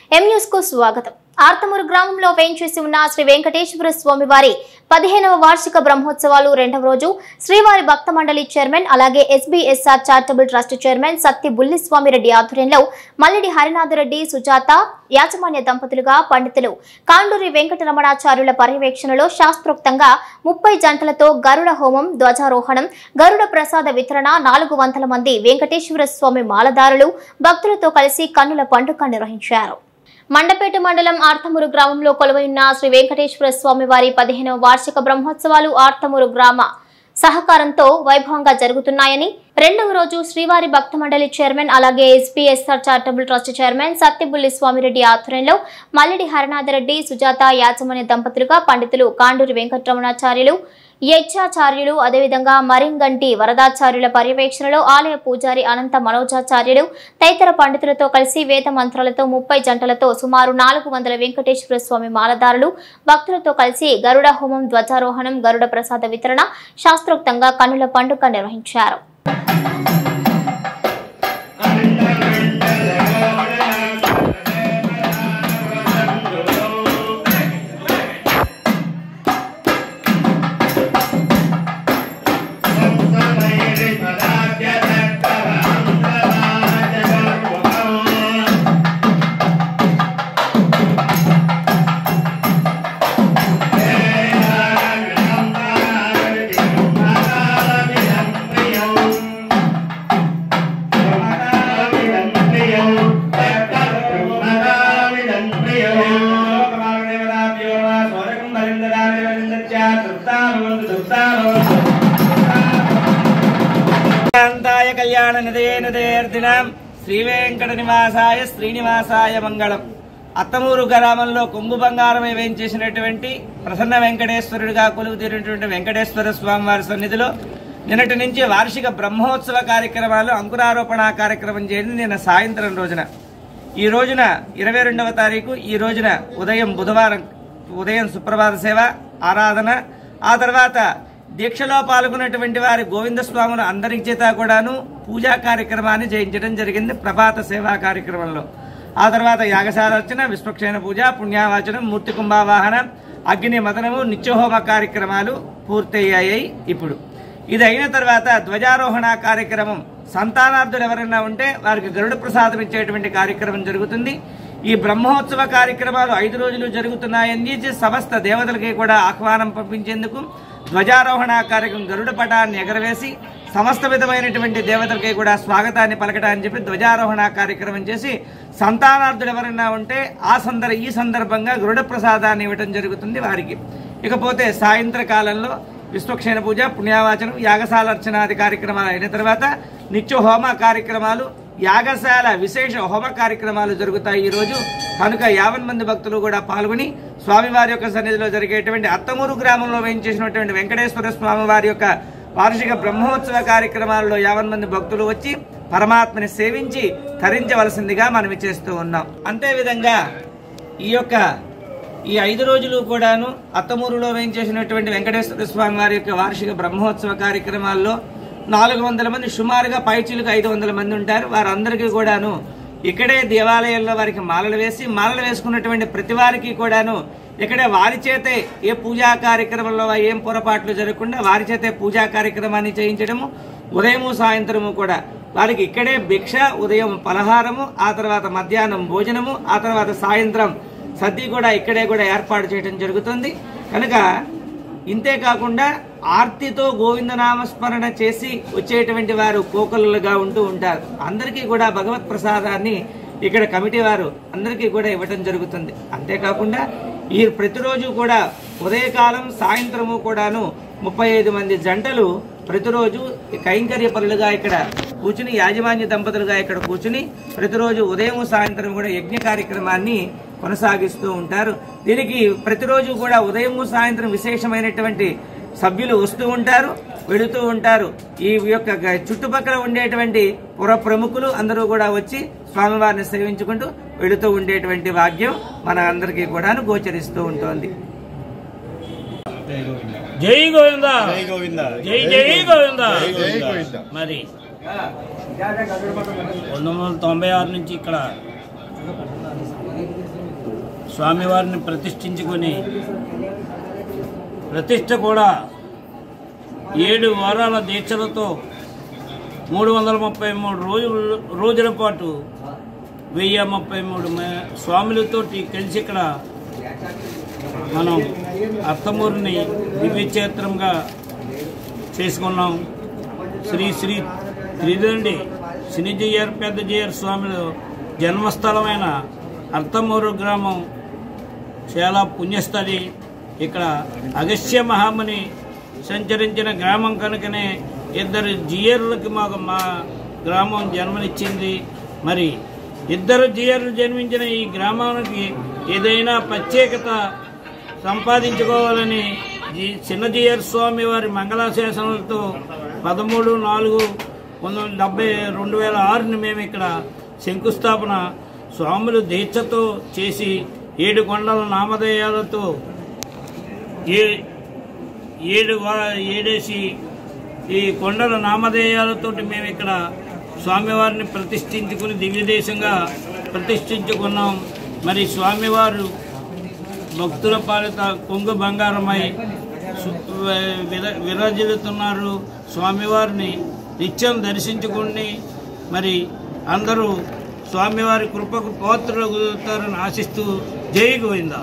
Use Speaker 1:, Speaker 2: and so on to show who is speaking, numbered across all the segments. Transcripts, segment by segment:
Speaker 1: M news కు స్వాగతం ఆర్తమూరు గ్రామంలో వేంచేసి ఉన్న శ్రీ వెంకటేశ్వర స్వామి వారి పదిహేనవ వార్షిక బ్రహ్మోత్సవాలు రెండవ రోజు శ్రీవారి భక్త మండలి చైర్మన్ అలాగే SBSR charitable trust chairman Satti Bulliswamireddy ఆధ్వర్యంలో మల్లిడి హరినాథరెడ్డి సుజాత యాజమాన్య దంపతులుగా పండితులు కాండూరి వెంకటరమణాచార్యుల పర్యవేక్షణలో శాస్త్రోక్తంగా ముప్పై జంటలతో గరుడ హోమం ధ్వజారోహణం గరుడ ప్రసాద వితరణ నాలుగు వందల మంది వెంకటేశ్వర స్వామి మాలదారులు భక్తులతో కలిసి కన్నుల పండుగ నిర్వహించారు మండపేట మండలం ఆర్తమూరు గ్రామంలో కొలువైన శ్రీ వెంకటేశ్వర స్వామి వారి పదిహేనవ వార్షిక బ్రహ్మోత్సవాలు ఆర్తమూరు గ్రామ సహకారంతో వైభవంగా జరుగుతున్నాయని రెండవ రోజు శ్రీవారి భక్త మండలి చైర్మన్ అలాగే SPSR charitable trust chairman Satyabulli Swamireddy ఆధ్వర్యంలో మల్లిడి హరినాథరెడ్డి సుజాత యాజమాన్య దంపతులుగా పండితులు కాండూరి వెంకటరమణాచార్యులు యజ్ఞాచార్యులు అదేవిధంగా మరింగంటి వరదాచార్యుల పర్యవేక్షణలో ఆలయ పూజారి అనంత మనోజాచార్యులు తదితర పండితులతో కలిసి వేద మంత్రాలతో ముప్పై జంటలతో సుమారు నాలుగు వందల వెంకటేశ్వర స్వామి మాలదారులు భక్తులతో కలిసి గరుడ హోమం ధ్వజారోహణం గరుడ ప్రసాద వితరణ శాస్త్రోక్తంగా కన్నుల పండుగ నిర్వహించారు
Speaker 2: కాంతాయ కళ్యాణ నిదయే నిదయర్దినాం శ్రీ వెంకట నివాసాయ శ్రీనివాసాయ మంగళం అత్తమూరు గ్రామంలో కొంగు బంగారమై వేయించేసినటువంటి ప్రసన్న వెంకటేశ్వరుడిగా కొలువు తీరినటువంటి వెంకటేశ్వర స్వామి వారి సన్నిధిలో నిన్నటి నుంచి వార్షిక బ్రహ్మోత్సవ కార్యక్రమాలు అంకురారోపణ కార్యక్రమం చేయండి నిన్న సాయంత్రం రోజున ఈ రోజున ఇరవై రెండవ తారీఖు ఈ రోజున ఉదయం బుధవారం ఉదయం సుప్రభాత సేవ ఆరాధన ఆ తర్వాత దీక్షలో పాల్గొన్నటువంటి వారి గోవింద స్వాములు అందరి చేత కూడాను పూజా కార్యక్రమాన్ని చేయించడం జరిగింది ప్రభాత సేవా కార్యక్రమంలో ఆ తర్వాత యాగశాలర్చన విశ్వక్షేణ పూజ పుణ్యావాచనం మూర్తి కుంభావాహన అగ్ని మదనము నిత్యహోమ కార్యక్రమాలు పూర్తయ్యాయి ఇప్పుడు ఇది అయిన తర్వాత ధ్వజారోహణ కార్యక్రమం సంతానార్థులు ఎవరైనా ఉంటే వారికి గరుడ ప్రసాదం ఇచ్చేటువంటి కార్యక్రమం జరుగుతుంది ఈ బ్రహ్మోత్సవ కార్యక్రమాలు ఐదు రోజులు జరుగుతున్నాయని చెప్పి సమస్త దేవతలకి కూడా ఆహ్వానం పంపించేందుకు ధ్వజారోహణ కార్యక్రమం గరుడ పటాన్ని ఎగరవేసి సమస్త విధమైనటువంటి దేవతలకి కూడా స్వాగతాన్ని పలకటాన్ని చెప్పి ధ్వజారోహణ కార్యక్రమం చేసి సంతానార్థులు ఎవరైనా ఉంటే ఆ సందర్ ఈ సందర్భంగా గరుడ ప్రసాదాన్ని ఇవ్వటం జరుగుతుంది వారికి ఇకపోతే సాయంత్రకాలంలో విశ్వక్షేణ పూజ పుణ్యావాచనం యాగశాలర్చనాది కార్యక్రమాలు అయిన తర్వాత నిత్య హోమ కార్యక్రమాలు యాగశాల విశేష హోమ కార్యక్రమాలు జరుగుతాయి ఈ రోజు కనుక యావన్ మంది భక్తులు కూడా పాల్గొని స్వామివారి యొక్క సన్నిధిలో జరిగేటువంటి అత్తమూరు గ్రామంలో వేయించేసినటువంటి వెంకటేశ్వర స్వామి వారి యొక్క వార్షిక బ్రహ్మోత్సవ కార్యక్రమాలలో యావన్ మంది భక్తులు వచ్చి పరమాత్మని సేవించి తరించవలసిందిగా మనం చేస్తూ ఉన్నాం అంతే విధంగా ఈ యొక్క ఈ ఐదు రోజులు కూడాను అత్తమూరులో వేయించేసినటువంటి వెంకటేశ్వర స్వామి వారి యొక్క వార్షిక బ్రహ్మోత్సవ కార్యక్రమాల్లో నాలుగు వందల మంది సుమారుగా పైచీలకు ఐదు వందల మంది ఉంటారు వారందరికీ కూడాను ఇక్కడే దేవాలయంలో వారికి మాలలు వేసి మాలలు వేసుకున్నటువంటి ప్రతి వారికి కూడాను ఇక్కడే వారి చేతే ఏ పూజా కార్యక్రమంలో ఏం పొరపాట్లు జరగకుండా వారి చేతే పూజా కార్యక్రమాన్ని చేయించడము ఉదయము సాయంత్రము కూడా వారికి ఇక్కడే భిక్ష ఉదయం పలహారము ఆ తర్వాత మధ్యాహ్నం భోజనము ఆ తర్వాత సాయంత్రం సద్ది కూడా ఇక్కడే కూడా ఏర్పాటు చేయడం జరుగుతుంది కనుక ఇంతే కాకుండా ఆర్తితో గోవిందనామస్మరణ చేసి వచ్చేటువంటి వారు కోకలుగా ఉంటూ ఉంటారు అందరికీ కూడా భగవత్ ప్రసాదాన్ని ఇక్కడ కమిటీ వారు అందరికీ కూడా ఇవ్వటం జరుగుతుంది అంతేకాకుండా ఈ ప్రతిరోజు కూడా ఉదయకాలం సాయంత్రము కూడాను ముప్పై ఐదు మంది జంటలు ప్రతిరోజు కైంకర్య పనులుగా ఇక్కడ కూర్చుని యాజమాన్య దంపతులుగా ఇక్కడ కూర్చుని ప్రతిరోజు ఉదయం సాయంత్రం కూడా యజ్ఞ కార్యక్రమాన్ని కొనసాగిస్తూ ఉంటారు దీనికి ప్రతిరోజు కూడా ఉదయం సాయంత్రం విశేషమైనటువంటి సభ్యులు వస్తూ ఉంటారు వెళుతూ ఉంటారు ఈ యొక్క గ- చుట్టుపక్కల ఉండేటువంటి పుర ప్రముఖులు అందరూ కూడా వచ్చి స్వామివారిని సేవించుకుంటూ వెళుతూ ఉండేటువంటి భాగ్యం మన అందరికీ కూడా గోచరిస్తూ ఉంటుంది
Speaker 3: జై గోవింద
Speaker 4: జై గోవింద
Speaker 3: జై జై గోవింద
Speaker 4: జై గోవింద
Speaker 3: మరి పంతొమ్మిది వందల తొంభై ఆరు నుంచి ఇక్కడ స్వామివారిని ప్రతిష్ఠించుకొని ప్రతిష్ట కూడా ఏడు వారాల దీక్షలతో మూడు వందల ముప్పై మూడు రోజులు రోజుల పాటు వెయ్యి ముప్పై మూడు మే- స్వాములతోటి కలిసి ఇక్కడ మనం అత్తమూరిని దివ్యక్షేత్రంగా చేసుకున్నాం శ్రీ శ్రీ త్రిదండి శనిజయ్యర్ పెద్ద జయ్యర్ స్వాములు జన్మస్థలమైన అర్థమూరు గ్రామం చాలా పుణ్యస్థలి ఇక్కడ అగస్త్య మహాముని సంచరించిన గ్రామం కనుకనే ఇద్దరు జియర్లకి మాకు మా గ్రామం జన్మనిచ్చింది మరి ఇద్దరు జియర్లు జన్మించిన ఈ గ్రామానికి ఏదైనా ప్రత్యేకత సంపాదించుకోవాలని జి చిన్నజీయర్ స్వామి వారి మంగళాశాసనాలతో పదమూడు నాలుగు పంతొమ్మిది వందల డెబ్బై రెండు వేల ఆరుని మేము ఇక్కడ శంకుస్థాపన స్వాములు దీక్షతో చేసి ఏడు కొండల నామధేయాలతో ఏ ఏడు వా- ఏడేసి ఈ కొండల నామధేయాలతోటి మేము ఇక్కడ స్వామివారిని ప్రతిష్ఠించుకుని దివ్యదేశంగా ప్రతిష్ఠించుకున్నాం మరి స్వామివారు భక్తుల పాలిత కొంగు బంగారమై సు- విర- విరాజిల్లుతున్నారు స్వామివారిని నిత్యం దర్శించుకుని మరి అందరూ స్వామివారి కృపకు పాత్రలు కుదురుతారని ఆశిస్తూ జై గోవిందా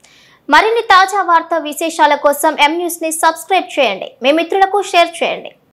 Speaker 1: మరిన్ని తాజా వార్తా విశేషాల కోసం ఎం న్యూస్ ని సబ్స్క్రైబ్ చేయండి మీ మిత్రులకు షేర్ చేయండి